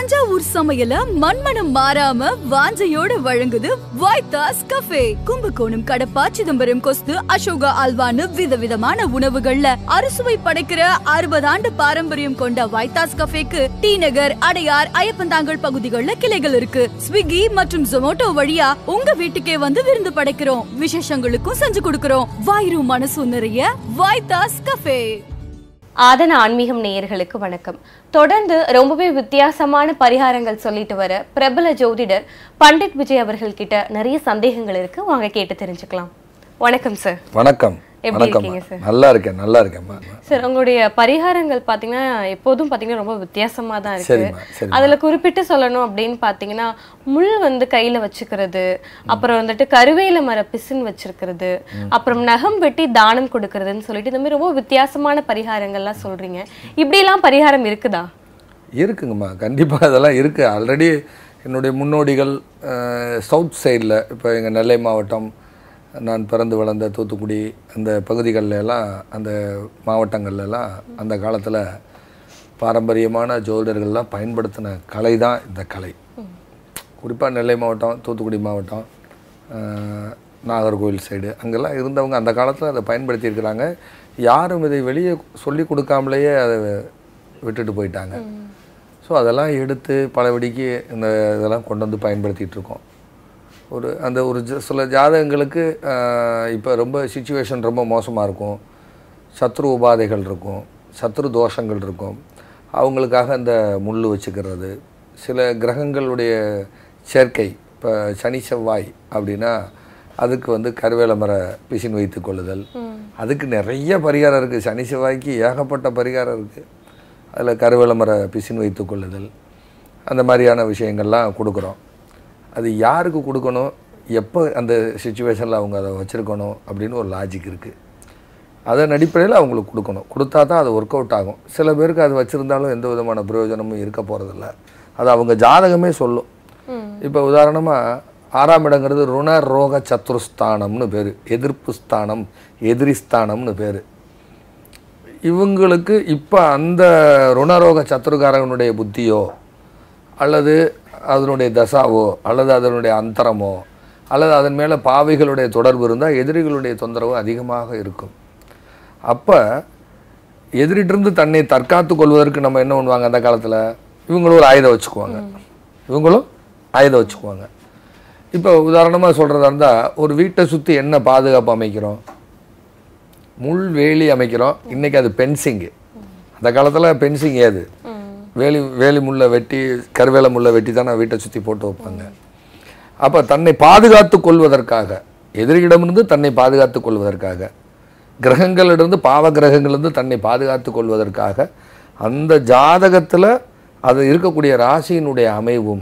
தஞ்சாவூர் சமையல மண்மனம் மாறாம வாஞ்சையோட வழங்குது வைத்தாஸ் கஃபே கும்பகோணம் கடப்பா சிதம்பரம் கொஸ்து அசோகா அல்வான்னு விதவிதமான உணவுகள்ல அறுசுவை படைக்கிற அறுபது ஆண்டு பாரம்பரியம் கொண்ட வைத்தாஸ் கஃபேக்கு டி நகர் அடையார் ஐயப்பந்தாங்கல் பகுதிகளில் கிளைகள் இருக்கு ஸ்விக்கி மற்றும் ஜொமோட்டோ வழியா உங்க வீட்டுக்கே வந்து விருந்து படைக்கிறோம் விசேஷங்களுக்கும் செஞ்சு கொடுக்கிறோம் வாயிரு மனசு நிறைய வைத்தாஸ் கஃபே ஆதன ஆன்மீகம் நேயர்களுக்கு வணக்கம் தொடர்ந்து ரொம்பவே வித்தியாசமான பரிகாரங்கள் சொல்லிட்டு வர பிரபல ஜோதிடர் பண்டிட் விஜய் அவர்கள் கிட்ட நிறைய சந்தேகங்கள் இருக்கு வாங்க கேட்டு தெரிஞ்சுக்கலாம் வணக்கம் சார் வணக்கம் எப்படி வணக்கம் இருக்கீங்க சார்? நல்லா இருக்கேன் நல்லா இருக்கேன்மா சார் உங்களுடைய பரிகாரங்கள் பாத்தீங்கன்னா எப்போதும் பாத்தீங்கன்னா ரொம்ப வித்தியாசமா தான் இருக்கு சரிம்மா சரி அதுல குறிப்பிட்டு சொல்லணும் அப்படின்னு பாத்தீங்கன்னா முள் வந்து கையில வச்சுக்கிறது அப்புறம் வந்துட்டு கருவேல மர பிசின் வச்சிருக்கிறது அப்புறம் நகம் வெட்டி தானம் கொடுக்கறதுன்னு சொல்லிட்டு இந்த மாதிரி ரொம்ப வித்தியாசமான பரிகாரங்கள்லாம் சொல்றீங்க இப்படி எல்லாம் பரிகாரம் இருக்குதா இருக்குங்கம்மா கண்டிப்பாக அதெல்லாம் இருக்குது ஆல்ரெடி என்னுடைய முன்னோடிகள் சவுத் சைடில் இப்போ எங்கள் நெல்லை மாவட்டம் நான் பிறந்து வளர்ந்த தூத்துக்குடி அந்த பகுதிகளில் எல்லாம் அந்த மாவட்டங்கள்ல எல்லாம் அந்த காலத்தில் பாரம்பரியமான ஜோதிடர்கள்லாம் பயன்படுத்தின கலை தான் இந்த கலை குறிப்பாக நெல்லை மாவட்டம் தூத்துக்குடி மாவட்டம் அஹ், நாகர்கோவில் சைடு அங்கெல்லாம் இருந்தவங்க அந்த காலத்தில் அதை பயன்படுத்தியிருக்கிறாங்க யாரும் இதை வெளியே சொல்லி கொடுக்காமலேயே அதை விட்டுட்டு போயிட்டாங்க ஸோ அதெல்லாம் எடுத்து பலபடிக்கு இந்த இதெல்லாம் கொண்டு வந்து பயன்படுத்திகிட்டு இருக்கோம் ஒரு அந்த ஒரு ஜ- சில ஜாதகங்களுக்கு இப்போ ரொம்ப சுச்சுவேஷன் ரொம்ப மோசமாக இருக்கும் சத்ரு உபாதைகள் இருக்கும் சத்ரு தோஷங்கள் இருக்கும் அவங்களுக்காக அந்த முள் வச்சுக்கிறது சில கிரகங்களுடைய சேர்க்கை இப்போ சனி செவ்வாய் அப்படின்னா அதுக்கு வந்து கருவேல மர பிசின் வைத்து கொள்ளுதல் அதுக்கு நிறைய பரிகாரம் இருக்குது சனி செவ்வாய்க்கு ஏகப்பட்ட பரிகாரம் இருக்குது அதில் கருவேல மர பிசின் வைத்து கொள்ளுதல் அந்த மாதிரியான விஷயங்கள்லாம் கொடுக்குறோம் அது யாருக்கு கொடுக்கணும் எப்போ அந்த சுச்சுவேஷனில் அவங்க அதை வச்சுருக்கணும் அப்படின்னு ஒரு லாஜிக் இருக்குது அதன் அடிப்படையில் அவங்களுக்கு கொடுக்கணும் கொடுத்தா தான் அது ஒர்க் அவுட் ஆகும் சில பேருக்கு அது வச்சுருந்தாலும் எந்த விதமான பிரயோஜனமும் இருக்க போகிறதில்ல அது அவங்க ஜாதகமே சொல்லும் இப்போ உதாரணமாக ஆறாம் இடங்கிறது ருண ரோக சத்ருஸ்தானம்னு பேர் எதிர்ப்பு ஸ்தானம் எதிரி ஸ்தானம்னு பேர் இவங்களுக்கு இப்போ அந்த ருணரோக சத்துருக்காரகனுடைய புத்தியோ அல்லது அதனுடைய தசாவோ அல்லது அதனுடைய அந்தரமோ அல்லது அதன் மேலே பாவிகளுடைய தொடர்பு இருந்தால் எதிரிகளுடைய தொந்தரவு அதிகமாக இருக்கும் அப்போ எதிரிட்டிருந்து தன்னை தற்காத்து கொள்வதற்கு நம்ம என்ன பண்ணுவாங்க அந்த காலத்தில் இவங்களும் ஒரு ஆயுதம் வச்சுக்குவாங்க இவங்களும் ஆயுதம் வச்சுக்குவாங்க இப்போ உதாரணமாக சொல்கிறதா இருந்தால் ஒரு வீட்டை சுற்றி என்ன பாதுகாப்பு அமைக்கிறோம் முள் வேலி அமைக்கிறோம் இன்னைக்கு அது பென்சிங்கு அந்த காலத்தில் பென்சிங் ஏது வேலி வேலி முள்ளை வெட்டி கருவேல முள்ளை வெட்டி தான் வீட்டை சுற்றி போட்டு வைப்பாங்க அப்போ தன்னை பாதுகாத்து கொள்வதற்காக எதிரியிடமிருந்து தன்னை பாதுகாத்து கொள்வதற்காக கிரகங்களிலிருந்து பாவ கிரகங்களிலிருந்து தன்னை பாதுகாத்து கொள்வதற்காக அந்த ஜாதகத்தில் அது இருக்கக்கூடிய ராசியினுடைய அமைவும்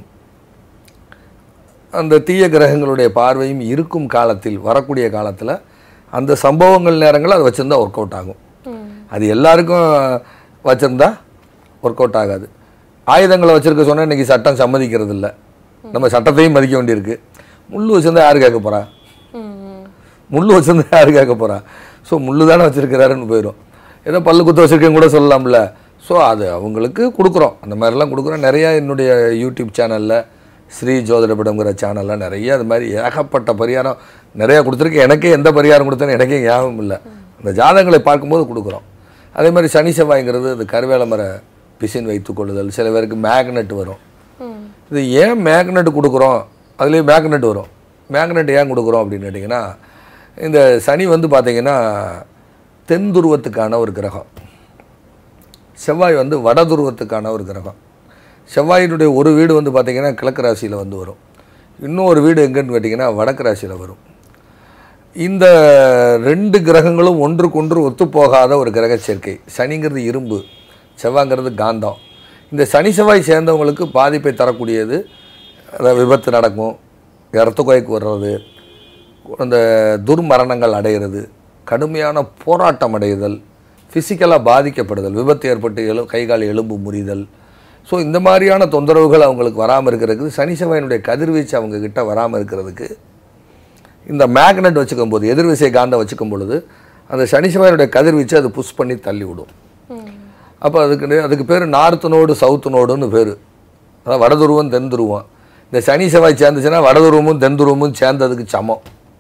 அந்த தீய கிரகங்களுடைய பார்வையும் இருக்கும் காலத்தில் வரக்கூடிய காலத்தில் அந்த சம்பவங்கள் நேரங்கள் அதை வச்சுருந்தா ஒர்க் அவுட் ஆகும் அது எல்லாருக்கும் வச்சுருந்தா ஒர்க் அவுட் ஆகாது ஆயுதங்களை வச்சுருக்க சொன்னால் இன்றைக்கி சட்டம் சம்மதிக்கிறது இல்லை நம்ம சட்டத்தையும் மதிக்க வேண்டியிருக்கு முள் வச்சுருந்தா யார் கேட்க போகிறா முள் வச்சுருந்தா யார் கேட்க போகிறா ஸோ முள் தானே வச்சுருக்கிறாருன்னு போயிடும் ஏதோ பல்லு குத்த வச்சுருக்கேன் கூட சொல்லலாம்ல ஸோ அது அவங்களுக்கு கொடுக்குறோம் அந்த மாதிரிலாம் கொடுக்குறோம் நிறையா என்னுடைய யூடியூப் சேனலில் ஸ்ரீ ஜோதிடபடம்ங்கிற சேனலில் நிறைய அது மாதிரி ஏகப்பட்ட பரிகாரம் நிறையா கொடுத்துருக்கேன் எனக்கே எந்த பரிகாரம் கொடுத்தேன்னு எனக்கே ஞாபகம் இல்லை அந்த ஜாதகங்களை பார்க்கும்போது கொடுக்குறோம் அதே மாதிரி சனி செவ்வாய்ங்கிறது அது கருவேல மர பிசின் வைத்துக் கொள்ளுதல் சில பேருக்கு மேக்னெட் வரும் இது ஏன் மேக்னெட் கொடுக்குறோம் அதுலேயே மேக்னெட் வரும் மேக்னெட் ஏன் கொடுக்குறோம் அப்படின்னு கேட்டிங்கன்னா இந்த சனி வந்து பார்த்தீங்கன்னா தென் துருவத்துக்கான ஒரு கிரகம் செவ்வாய் வந்து வட துருவத்துக்கான ஒரு கிரகம் செவ்வாயினுடைய ஒரு வீடு வந்து பார்த்தீங்கன்னா கிழக்கு ராசியில் வந்து வரும் இன்னொரு வீடு எங்கன்னு கேட்டிங்கன்னா வடக்கு ராசியில் வரும் இந்த ரெண்டு கிரகங்களும் ஒன்றுக்கொன்று ஒத்துப்போகாத ஒரு கிரக சேர்க்கை சனிங்கிறது இரும்பு செவ்வாய்ங்கிறது காந்தம் இந்த சனி செவ்வாய் சேர்ந்தவங்களுக்கு பாதிப்பை தரக்கூடியது அதாவது விபத்து நடக்கும் இரத்தக்கோய்க்கு வர்றது அந்த துர்மரணங்கள் அடைகிறது கடுமையான போராட்டம் அடைதல் ஃபிசிக்கலாக பாதிக்கப்படுதல் விபத்து ஏற்பட்டு எழு கை கால் எலும்பு முறிதல் ஸோ இந்த மாதிரியான தொந்தரவுகள் அவங்களுக்கு வராமல் இருக்கிறதுக்கு சனி செவ்வாயினுடைய கதிர்வீச்சு அவங்க கிட்ட வராமல் இருக்கிறதுக்கு இந்த மேக்னெட் வச்சுக்கும் போது எதிர்விசை காந்தம் வச்சுக்கும் பொழுது அந்த சனி செவ்வாயினுடைய கதிர்வீச்சு அது புஷ் பண்ணி தள்ளி விடும் அப்போ அதுக்கு நே- அதுக்கு பேர் நார்த் நோடு சவுத் நோடுன்னு பேர் அதான் வடதுருவம் தென் துருவம் இந்த சனி செவ்வாய் சேர்ந்துச்சுன்னா வடதுருவமும் தென் துருவமும் சேர்ந்ததுக்கு சமம்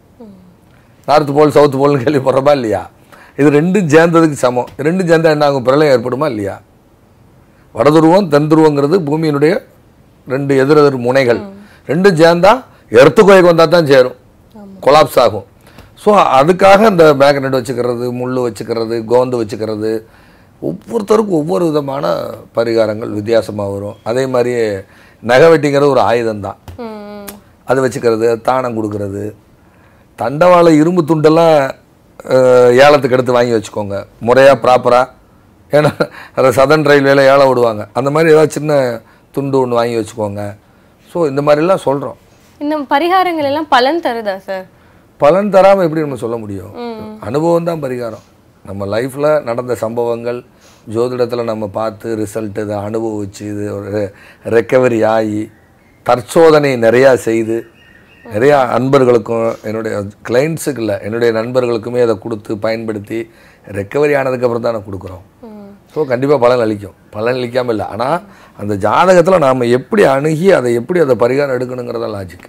நார்த்து போல் சவுத்து போல்னு கேள்விப்படுறோமா இல்லையா இது ரெண்டும் சேர்ந்ததுக்கு சமம் ரெண்டும் சேர்ந்தா என்ன ஆகும் பிரளயம் ஏற்படுமா இல்லையா வடதுருவம் தென் துருவங்கிறது பூமியினுடைய ரெண்டு எதிரெதிர் முனைகள் ரெண்டும் சேர்ந்தா எர்த்துக்கோய்க்கு வந்தால் தான் சேரும் கொலாப்ஸ் ஆகும் ஸோ அதுக்காக இந்த மேக்னெட் வச்சுக்கிறது முள் வச்சுக்கிறது கோந்து வச்சுக்கிறது ஒவ்வொருத்தருக்கும் ஒவ்வொரு விதமான பரிகாரங்கள் வித்தியாசமாக வரும் அதே மாதிரியே நகை வெட்டிங்கிறது ஒரு ஆயுதம் தான் ம் அது வச்சுக்கிறது தானம் கொடுக்கறது தண்டவாள இரும்பு துண்டெல்லாம் அஹ், ஏலத்துக்கு எடுத்து வாங்கி வச்சுக்கோங்க முறையாக ப்ராப்பராக ஏன்னா அதை சதன் ரயில்வேல ஏலம் விடுவாங்க அந்த மாதிரி ஏதாவது சின்ன துண்டு ஒன்று வாங்கி வச்சுக்கோங்க ஸோ இந்த மாதிரிலாம் சொல்கிறோம் இந்த பரிகாரங்கள் எல்லாம் பலன் தருதா சார் பலன் தராமல் எப்படி நம்ம சொல்ல முடியும் அனுபவம் தான் பரிகாரம் நம்ம லைஃப்பில் நடந்த சம்பவங்கள் ஜோதிடத்தில் நம்ம பார்த்து ரிசல்ட் இதை அனுபவிச்சு இது ஒரு ரெக்கவரி ஆகி தற்சோதனை நிறையா செய்து நிறையா அன்பர்களுக்கும் என்னுடைய கிளைண்ட்ஸுக்கு இல்லை என்னுடைய நண்பர்களுக்குமே அதை கொடுத்து பயன்படுத்தி ரெக்கவரி ஆனதுக்கப்புறம் தான் நான் கொடுக்குறோம் ஸோ கண்டிப்பாக பலன் அளிக்கும் பலன் அளிக்காமல் இல்லை ஆனால் அந்த ஜாதகத்தில் நாம் எப்படி அணுகி அதை எப்படி அதை பரிகாரம் எடுக்கணுங்கிறதா லாஜிக்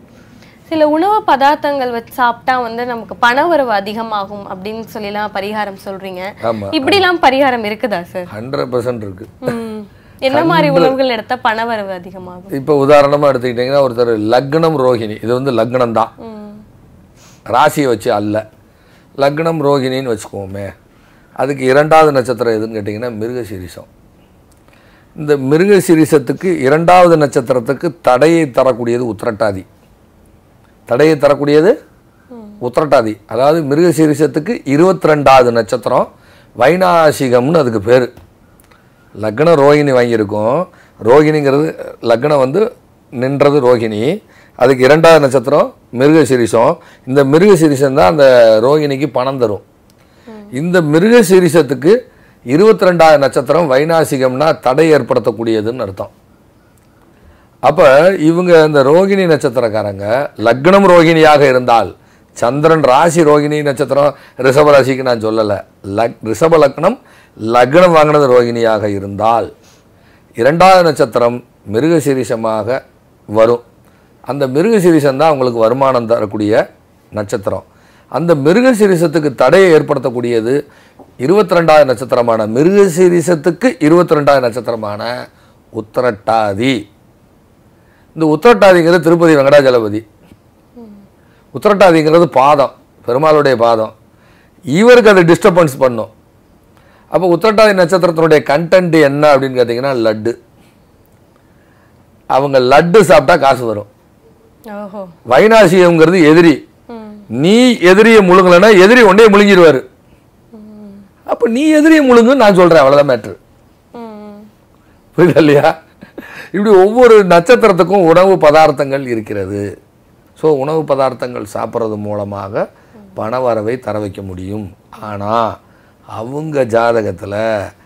சில உணவு பதார்த்தங்கள் வச்சு சாப்பிட்டா வந்து நமக்கு பணவரவு அதிகமாகும் அப்படின்னு சொல்லிலாம் பரிகாரம் சொல்றீங்க ஆமாம் இப்படிலாம் பரிகாரம் இருக்குதா சார் ஹண்ட்ரட் பர்சன்ட் இருக்குது ம். என்ன மாதிரி உணவுகள் எடுத்தா பணவரவு அதிகமாகும் இப்போ உதாரணமாக எடுத்துக்கிட்டிங்கன்னா ஒருத்தர் லக்னம் ரோகிணி இது வந்து லக்னம் தான் ம். ராசியை வச்சு அல்ல லக்னம் ரோகிணின்னு வச்சுக்குவோமே அதுக்கு இரண்டாவது நட்சத்திரம் எதுன்னு கேட்டிங்கன்னா மிருகசீரிசம் இந்த மிருகசீரிசத்துக்கு இரண்டாவது நட்சத்திரத்துக்கு தடையை தரக்கூடியது உத்திரட்டாதி தடையை தரக்கூடியது உத்திரட்டாதி அதாவது மிருகசீரிசத்துக்கு இருபத்தி ரெண்டாவது நட்சத்திரம் வைநாசிகம்னு அதுக்கு பேர் லக்னம் ரோகிணி வாங்கியிருக்கோம் ரோகிணிங்கிறது லக்னம் வந்து நின்றது ரோகிணி அதுக்கு இரண்டாவது நட்சத்திரம் மிருகசீரிசம் இந்த மிருகசீரிசம் தான் அந்த ரோகிணிக்கு பணம் தரும் இந்த மிருகசீரிசத்துக்கு இருபத்தி ரெண்டாவது நட்சத்திரம் வைநாசிகம்னா தடை ஏற்படுத்தக்கூடியதுன்னு அர்த்தம் அப்போ இவங்க இந்த ரோகிணி நட்சத்திரக்காரங்க லக்னம் ரோகிணியாக இருந்தால் சந்திரன் ராசி ரோகிணி நட்சத்திரம் ரிஷப ராசிக்கு நான் சொல்லலை லக் ரிஷப லக்னம் லக்னம் வாங்கினது ரோகிணியாக இருந்தால் இரண்டாவது நட்சத்திரம் மிருகசீரிஷமாக வரும் அந்த மிருகசீரிஷம் தான் அவங்களுக்கு வருமானம் தரக்கூடிய நட்சத்திரம் அந்த மிருகசீரிஷத்துக்கு தடையை ஏற்படுத்தக்கூடியது இருபத்தி ரெண்டாவது நட்சத்திரமான மிருகசீரிஷத்துக்கு இருபத்தி ரெண்டாவது நட்சத்திரமான உத்திரட்டாதி இந்த உத்திரட்டாதிங்கிறது திருப்பதி வெங்கடாஜலபதி உத்திரட்டாதிங்கிறது பாதம் பெருமாளுடைய பாதம் இவருக்கு அது டிஸ்டர்பன்ஸ் பண்ணும் அப்போ உத்திரட்டாதி நட்சத்திரத்தினுடைய கண்டென்ட் என்ன அப்படின்னு கேட்டிங்கன்னா லட்டு அவங்க லட்டு சாப்பிட்டா காசு வரும் ஓஹோ வைநாசிகம்ங்கிறது எதிரி ம். நீ எதிரியை முழுங்கலைன்னா எதிரி ஒன்றே முழுங்கிடுவார் அப்போ நீ எதிரியை முழுங்குன்னு நான் சொல்கிறேன் அவ்வளோதான் மேட்ரு ம். புரியுதா இல்லையா இப்படி ஒவ்வொரு நட்சத்திரத்துக்கும் உணவு பதார்த்தங்கள் இருக்கிறது ஸோ உணவு பதார்த்தங்கள் சாப்பிட்றது மூலமாக பண வரவை தர வைக்க முடியும் ஆனால் அவங்க ஜாதகத்தில்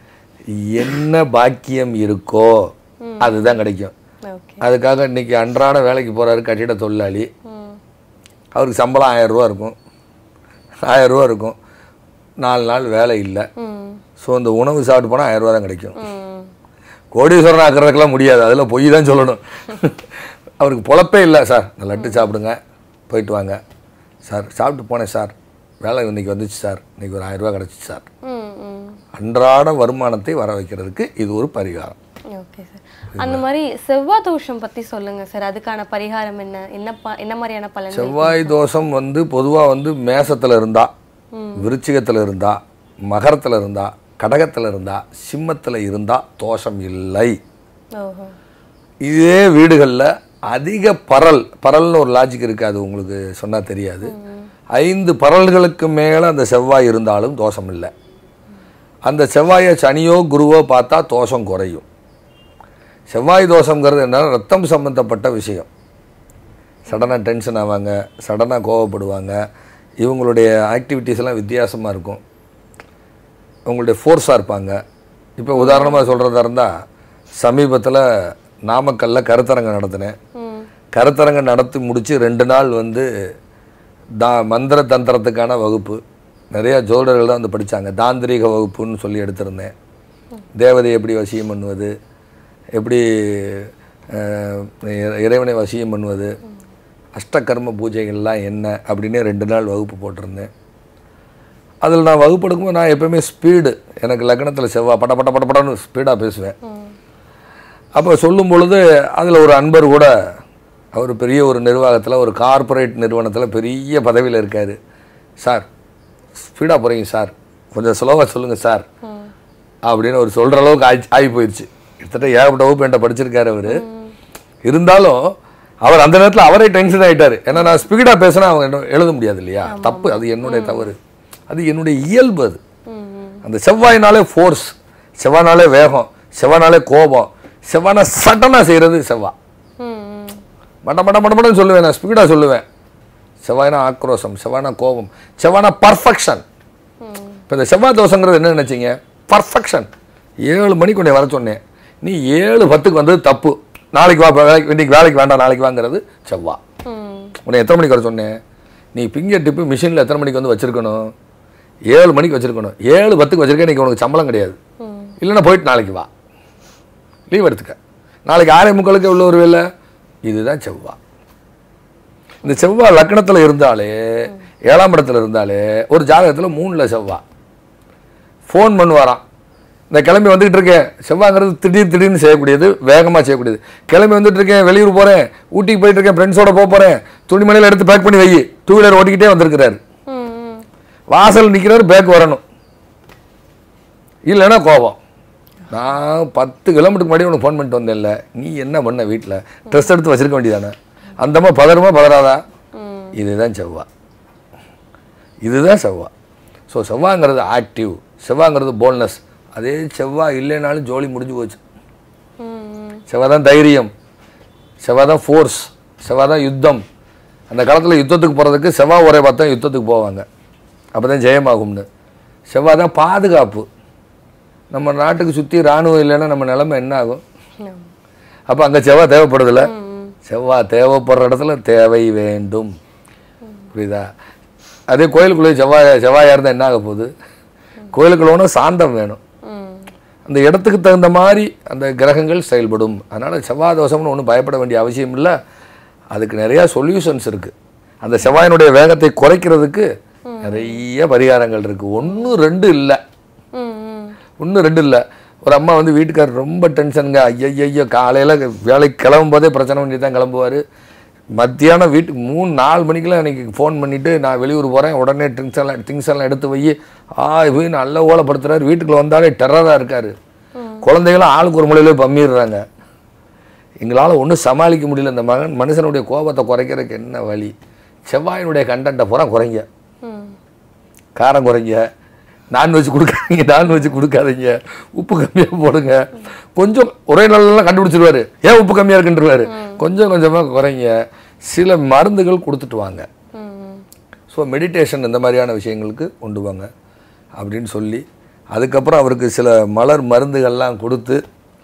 என்ன பாக்கியம் இருக்கோ அதுதான் கிடைக்கும் ஓகே அதுக்காக இன்னைக்கு அன்றாட வேலைக்கு போகிறாரு கட்டிட தொழிலாளி ம். அவருக்கு சம்பளம் ஆயிரம் ரூபா இருக்கும் ஆயிரம் ரூபா இருக்கும் நாலு நாள் வேலை இல்லை ம். ஸோ இந்த உணவு சாப்பிட்டு போனால் ஆயிரம் ரூபா தான் கிடைக்கும் ம். கோடீஸ்வரன் ஆக்குறதுக்கெல்லாம் முடியாது அதில் பொய் தான் சொல்லணும் அவருக்கு பொழப்பே இல்லை சார் இந்த லட்டு சாப்பிடுங்க போயிட்டு வாங்க சார் சாப்பிட்டு போனேன் சார் வேலை இன்னைக்கு வந்துச்சு சார் இன்னைக்கு ஒரு ஆயிரம் ரூபாய் கிடச்சிச்சு சார் ம். ம். அன்றாட வருமானத்தை வர வைக்கிறதுக்கு இது ஒரு பரிகாரம் ஓகே சார் அந்த மாதிரி செவ்வாய் தோஷம் பத்தி சொல்லுங்க சார் அதுக்கான பரிகாரம் என்ன என்ன ப- என்ன மாதிரியான பலன் செவ்வாய் தோஷம் வந்து பொதுவாக வந்து மேசத்தில் இருந்தா விருச்சிகத்தில் இருந்தா மகரத்தில் இருந்தா கடகத்தில் இருந்தா சிம்மத்தில் இருந்தா தோஷம் இல்லை ஓஹோ இதே வீடுகளில் அதிக பரல் பரல்னு ஒரு லாஜிக் இருக்குது அது உங்களுக்கு சொன்னால் தெரியாது ஐந்து பரல்களுக்கு மேலே அந்த செவ்வாய் இருந்தாலும் தோஷம் இல்லை அந்த செவ்வாயை சனியோ குருவோ பார்த்தா தோஷம் குறையும் செவ்வாய் தோஷங்கிறது என்ன ரத்தம் சம்பந்தப்பட்ட விஷயம் சடனாக டென்ஷன் ஆவாங்க சடனாக கோவப்படுவாங்க இவங்களுடைய ஆக்டிவிட்டீஸ் எல்லாம் வித்தியாசமாக இருக்கும் உங்களுடைய ஃபோர்ஸாக இருப்பாங்க இப்போ உதாரணமாக சொல்கிறதா இருந்தால் சமீபத்தில் நாமக்கல்ல கருத்தரங்கம் நடத்தினேன் ம். கருத்தரங்கம் நடத்தி முடித்து ரெண்டு நாள் வந்து தா மந்திர தந்திரத்துக்கான வகுப்பு நிறையா ஜோடர்கள் தான் வந்து படித்தாங்க தாந்திரீக வகுப்புன்னு சொல்லி எடுத்திருந்தேன் தேவதை எப்படி வசியம் பண்ணுவது எப்படி அஹ், இறை- இறைவனை வசியம் பண்ணுவது அஷ்டகர்ம பூஜைகள்லாம் என்ன அப்படின்னு ரெண்டு நாள் வகுப்பு போட்டிருந்தேன் அதில் நான் வகுப்பு எடுக்கும்போது நான் எப்பவுமே ஸ்பீடு எனக்கு லக்னத்தில் செவ்வாய் பட பட பட படன்னு ஸ்பீடாக பேசுவேன் அப்போ சொல்லும் பொழுது அதில் ஒரு அன்பர் கூட அவர் பெரிய ஒரு நிர்வாகத்தில் ஒரு கார்ப்பரேட் நிறுவனத்தில் பெரிய பதவியில் இருக்கார் சார் ஸ்பீடாக போகிறீங்க சார் கொஞ்சம் ஸ்லோவாக சொல்லுங்கள் சார் அப்படின்னு அவர் சொல்கிற அளவுக்கு ஆகி ஆகி போயிடுச்சு கிட்டத்தட்ட ஏகப்பட்ட வகுப்பு என்கிட்ட படிச்சிருக்காரு அவர் இருந்தாலும் அவர் அந்த நேரத்தில் அவரே டென்ஷன் ஆயிட்டாரு ஏன்னா நான் ஸ்பீடாக பேசினா அவங்க என்ன எழுத முடியாது இல்லையா தப்பு அது என்னுடைய தவறு அது என்னுடைய இயல்பு அது அந்த செவ்வாய்னாலே ஃபோர்ஸ் செவ்வாய்னாலே வேகம் செவ்வாய்னாலே கோபம் செவ்வாய்னா சட்டனாக செய்கிறது செவ்வாய் மட மட மட மடன்னு சொல்லுவேன் நான் ஸ்பீடாக சொல்லுவேன் செவ்வாய்னா ஆக்ரோஷம் செவ்வாய்னா கோபம் செவ்வாய்னா பர்ஃபெக்ஷன் இப்போ இந்த செவ்வாய் தோசைங்கிறது என்ன நினைச்சீங்க பர்ஃபெக்ஷன் ஏழு மணிக்கு உன்னை வர சொன்னேன் நீ ஏழு பத்துக்கு வந்தது தப்பு நாளைக்கு வா இப்ப வேலைக்கு இன்னைக்கு வேலைக்கு வேண்டாம் நாளைக்கு வாங்கிறது செவ்வாய் உன்னை எத்தனை மணிக்கு வர சொன்னேன் நீ பிங்கர் டிப்பு மிஷினில் எத்தனை மணிக்கு வந்து வச்சிருக்கணும் ஏழு மணிக்கு வச்சிருக்கணும் ஏழு பத்துக்கு வச்சிருக்கேன் இன்னைக்கு உனக்கு சம்பளம் கிடையாது இல்லைன்னா போயிட்டு நாளைக்கு வா லீவ் எடுத்துக்க நாளைக்கு ஆறே முக்காலுக்கு உள்ள ஒரு வேலை இதுதான் செவ்வாய் இந்த செவ்வாய் லக்னத்தில் இருந்தாலே ஏழாம் இடத்துல இருந்தாலே ஒரு ஜாதகத்தில் மூணில் செவ்வாய் ஃபோன் பண்ணுவாராம் இந்த கிளம்பி வந்துகிட்டு இருக்கேன் செவ்வாய்ங்கிறது திடீர் திடீர்னு செய்யக்கூடியது வேகமாக செய்யக்கூடியது கிளம்பி வந்துட்டு இருக்கேன் வெளியூர் போகிறேன் ஊட்டிக்கு போயிட்டு இருக்கேன் ஃப்ரெண்ட்ஸோட போக போகிறேன் துணிமணியில் எடுத்து பேக் பண்ணி வை டூ வீலர் ஓட்டிக்கிட்டே வந்திருக்கிறாரு வாசல் நிற்கிறாரு பேக் வரணும் இல்லைன்னா கோபம் நான் பத்து கிலோமீட்டருக்கு முன்னாடி உனக்கு ஃபோன் பண்ணிட்டு வந்தேன்ல நீ என்ன பண்ண வீட்டில் ட்ரெஸ் எடுத்து வச்சிருக்க வேண்டியதானே அந்தம்மா பதறுமா பதறாதா இதுதான் செவ்வாய் இதுதான் செவ்வாய் ஸோ செவ்வாய்ங்கிறது ஆக்டிவ் செவ்வாய்ங்கிறது போல்னஸ் அதே செவ்வாய் இல்லைனாலும் ஜோலி முடிஞ்சு போச்சு செவ்வாய் தான் தைரியம் செவ்வாய் தான் ஃபோர்ஸ் செவ்வாய் தான் யுத்தம் அந்த காலத்தில் யுத்தத்துக்கு போகிறதுக்கு செவ்வாய் ஒரே பார்த்தா யுத்தத்துக்கு போவாங்க அப்போ தான் ஜெயமாகும்னு செவ்வாய் தான் பாதுகாப்பு நம்ம நாட்டுக்கு சுற்றி இராணுவம் இல்லைன்னா நம்ம நிலைமை என்ன ஆகும் அப்போ அங்கே செவ்வாய் தேவைப்படுதில்ல செவ்வாய் தேவைப்படுற இடத்துல தேவை வேண்டும் புரியுதா அதே கோயிலுக்குள்ளே செவ்வாய் செவ்வாயாக இருந்தால் என்ன ஆக போகுது கோயிலுக்குள்ள ஒன்றும் சாந்தம் வேணும் அந்த இடத்துக்கு தகுந்த மாதிரி அந்த கிரகங்கள் செயல்படும் அதனால் செவ்வாய் தோஷம்னு ஒன்றும் பயப்பட வேண்டிய அவசியம் இல்லை அதுக்கு நிறையா சொல்யூஷன்ஸ் இருக்குது அந்த செவ்வாயினுடைய வேகத்தை குறைக்கிறதுக்கு நிறைய பரிகாரங்கள் இருக்குது ஒன்று ரெண்டு இல்லை ஒன்று ரெண்டு இல்லை ஒரு அம்மா வந்து வீட்டுக்காரர் ரொம்ப டென்ஷனுங்க ஐயய்யோ காலையில் வேலைக்கு கிளம்பும் போதே பிரச்சனை பண்ணி தான் கிளம்புவார் மத்தியானம் வீட்டுக்கு மூணு நாலு மணிக்கெல்லாம் எனக்கு ஃபோன் பண்ணிவிட்டு நான் வெளியூர் போகிறேன் உடனே திங்ஸ் எல்லாம் திங்ஸ் எல்லாம் எடுத்து வை ஆ போய் நல்ல ஓலப்படுத்துறாரு வீட்டுக்குள்ள வந்தாலே டெரராக இருக்கார் குழந்தைகளும் ஆளுக்கு ஒரு முறையிலே பம்மிடுறாங்க எங்களால் ஒன்றும் சமாளிக்க முடியல இந்த மகன் மனுஷனுடைய கோபத்தை குறைக்கிறதுக்கு என்ன வழி செவ்வாயினுடைய கண்டென்ட்டை பூரா குறைங்க காரம் குறைங்க நான்வெஜ் கொடுக்காதீங்க நான்வெஜ் கொடுக்காதீங்க உப்பு கம்மியாக போடுங்க கொஞ்சம் ஒரே நாளெல்லாம் கண்டுபிடிச்சிருவாரு ஏன் உப்பு கம்மியாக இருக்குன்றவாரு கொஞ்சம் கொஞ்சமாக குறைங்க சில மருந்துகள் கொடுத்துட்டு வாங்க ஸோ மெடிடேஷன் இந்த மாதிரியான விஷயங்களுக்கு கொண்டு வாங்க அப்படின்னு சொல்லி அதுக்கப்புறம் அவருக்கு சில மலர் மருந்துகள்லாம் கொடுத்து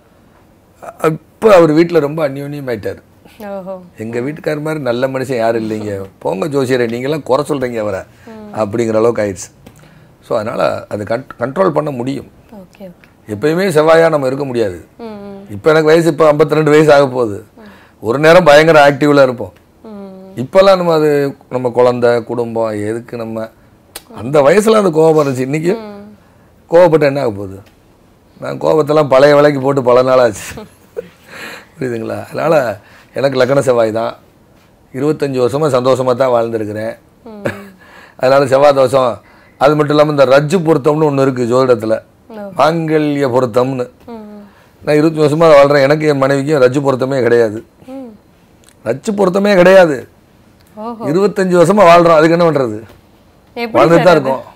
இப்போ அவர் வீட்டில் ரொம்ப அந்யோன்யமாயிட்டார் ஓஹோ எங்கள் வீட்டுக்கார மாதிரி நல்ல மனுஷன் யாரும் இல்லைங்க போங்க ஜோசியரை நீங்களாம் குறை சொல்கிறீங்க அவரை அப்படிங்கிற அளவுக்கு ஆயிடுச்சு ஸோ அதனால் அது கன் கண்ட்ரோல் பண்ண முடியும் ஓகே ஓகே எப்பயுமே செவ்வாயாக நம்ம இருக்க முடியாது ம் ம் இப்போ எனக்கு வயசு இப்போ 52 ரெண்டு வயசு ஆக போகுது ஒரு நேரம் பயங்கர ஆக்டிவில் இருப்போம் இப்போல்லாம் நம்ம அது நம்ம குழந்தை குடும்பம் எதுக்கு நம்ம அந்த வயசில் அந்த கோபம் இருந்துச்சு இன்றைக்கி கோவப்பட்டு என்ன ஆக போகுது நான் கோபத்தெல்லாம் பழைய விலைக்கு போட்டு பல நாள் ஆச்சு புரியுதுங்களா அதனால் எனக்கு லக்கண செவ்வாய் தான் இருபத்தஞ்சி வருஷமாக சந்தோஷமாக தான் வாழ்ந்துருக்கிறேன் அதனால் செவ்வாய் தோஷம் அது மட்டும் இல்லாமல் இந்த ரஜ்ஜு பொருத்தம்னு ஒன்று இருக்குது ஜோதிடத்தில் மாங்கல்ய பொருத்தம்னு நான் இருபத்தி வருஷமாக வாழ்கிறேன் எனக்கு என் மனைவிக்கும் ரஜ்ஜு பொருத்தமே கிடையாது ரஜ்ஜு பொருத்தமே கிடையாது ஓஹோ இருபத்தஞ்சு வருஷமா வாழ்றோம் அதுக்கு என்ன பண்றது எப்படி வாழ்ந்துட்டு தான் இருக்கோம்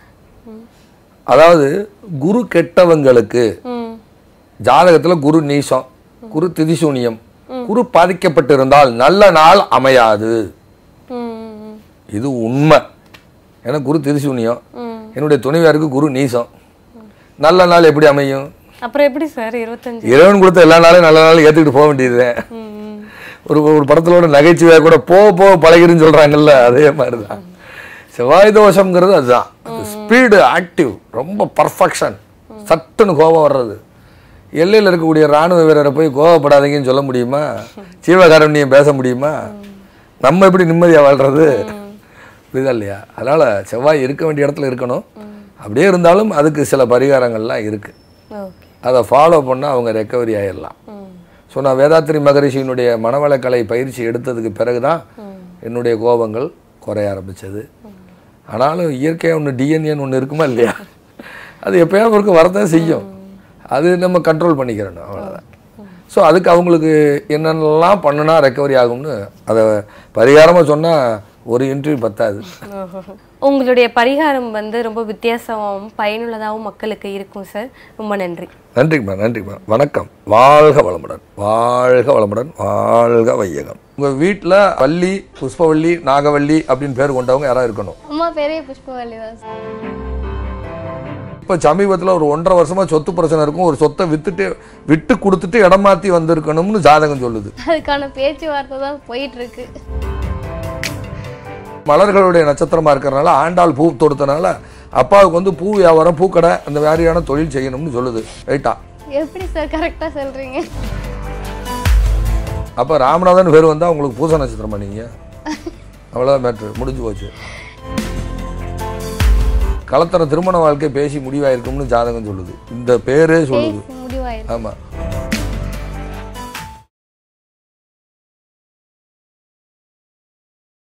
அதாவது குரு கெட்டவங்களுக்கு ம் ஜாதகத்துல குரு நீசம் குரு திதிசூனியம் குரு பாதிக்கப்பட்டிருந்தால் நல்ல நாள் அமையாது ம் ம் இது உண்மை ஏன்னா குரு திதிசூனியம் என்னுடைய துணைவியாருக்கு குரு நீசம் நல்ல நாள் எப்படி அமையும் அப்புறம் எப்படி சார் இருபத்தஞ்சு இறைவன் கொடுத்த எல்லா நாளும் நல்ல நாளும் ஏத்துக்கிட்டு போக வேண்டியதுதான் ம் ம் ஒரு ஒரு படத்திலோட நகைச்சுவையாக கூட போக போக பழகிருன்னு சொல்றாங்கல்ல அதே மாதிரி தான் செவ்வாய் தோஷம்ங்கிறது அதுதான் ஸ்பீடு ஆக்டிவ் ரொம்ப பர்ஃபெக்ஷன் சட்டுன்னு கோபம் வர்றது எல்லையில் இருக்கக்கூடிய ராணுவ வீரரை போய் கோவப்படாதீங்கன்னு சொல்ல முடியுமா ஜீவகாரண்யம் பேச முடியுமா நம்ம எப்படி நிம்மதியாக வாழ்றது புரியுதா இல்லையா அதனால் செவ்வாய் இருக்க வேண்டிய இடத்துல இருக்கணும் அப்படியே இருந்தாலும் அதுக்கு சில பரிகாரங்கள்லாம் இருக்குது ஓகே அதை ஃபாலோ பண்ணால் அவங்க ரெக்கவரி ஆயிடலாம் ஸோ நான் வேதாத்திரி மகரிஷியினுடைய மனவளக்கலை பயிற்சி எடுத்ததுக்கு பிறகு தான் என்னுடைய கோபங்கள் குறைய ஆரம்பிச்சது ஆனாலும் இயற்கையாக ஒன்று டிஎன்ஏன்னு ஒன்று இருக்குமா இல்லையா அது எப்பயாவது ஒருக்கு வரதான் செய்யும் அது நம்ம கண்ட்ரோல் பண்ணிக்கிறணும் அவ்வளோதான் ஸோ அதுக்கு அவங்களுக்கு என்னென்னலாம் பண்ணுனா ரெக்கவரி ஆகும்னு அதை பரிகாரமாக சொன்னால் ஒரு இன்டர்வியூ பத்தாது உங்களுடைய பரிகாரம் வந்து ரொம்ப வித்தியாசமாகவும் பயனுள்ளதாகவும் மக்களுக்கு இருக்கும் சார் ரொம்ப நன்றி நன்றிங்கம்மா நன்றிங்கம்மா வணக்கம் வாழ்க வளமுடன் வாழ்க வளமுடன் வாழ்க வையகம் உங்கள் வீட்டில் வள்ளி புஷ்பவள்ளி நாகவள்ளி அப்படின்னு பேர் கொண்டவங்க யாராவது இருக்கணும் அம்மா பெரிய புஷ்பவல்லி தான் சார் இப்போ சமீபத்தில் ஒரு ஒன்றரை வருஷமா சொத்து பிரச்சனை இருக்கும் ஒரு சொத்தை வித்துட்டு விட்டு கொடுத்துட்டு இடம் மாற்றி வந்திருக்கணும்னு ஜாதகம் சொல்லுது அதுக்கான பேச்சுவார்த்தை தான் போயிட்டு இருக்கு மலர்களுடைய நட்சத்திரமா இருக்கிறனால ஆண்டாள் பூ தொடுத்தனால அப்பாவுக்கு வந்து பூ வியாபாரம் பூக்கடை அந்த மாதிரியான தொழில் செய்யணும்னு சொல்லுது ரைட்டா எப்படி சார் கரெக்டாக சொல்றீங்க அப்போ ராமநாதன் பேர் வந்தால் உங்களுக்கு பூச நட்சத்திரமா நீங்கள் அவ்வளோதான் மேட்ரு முடிஞ்சு போச்சு கலத்தர திருமண வாழ்க்கை பேசி முடிவாயிருக்கும்னு ஜாதகம் சொல்லுது இந்த பேரே சொல்லுது முடிவாயிருக்கு ஆமாம்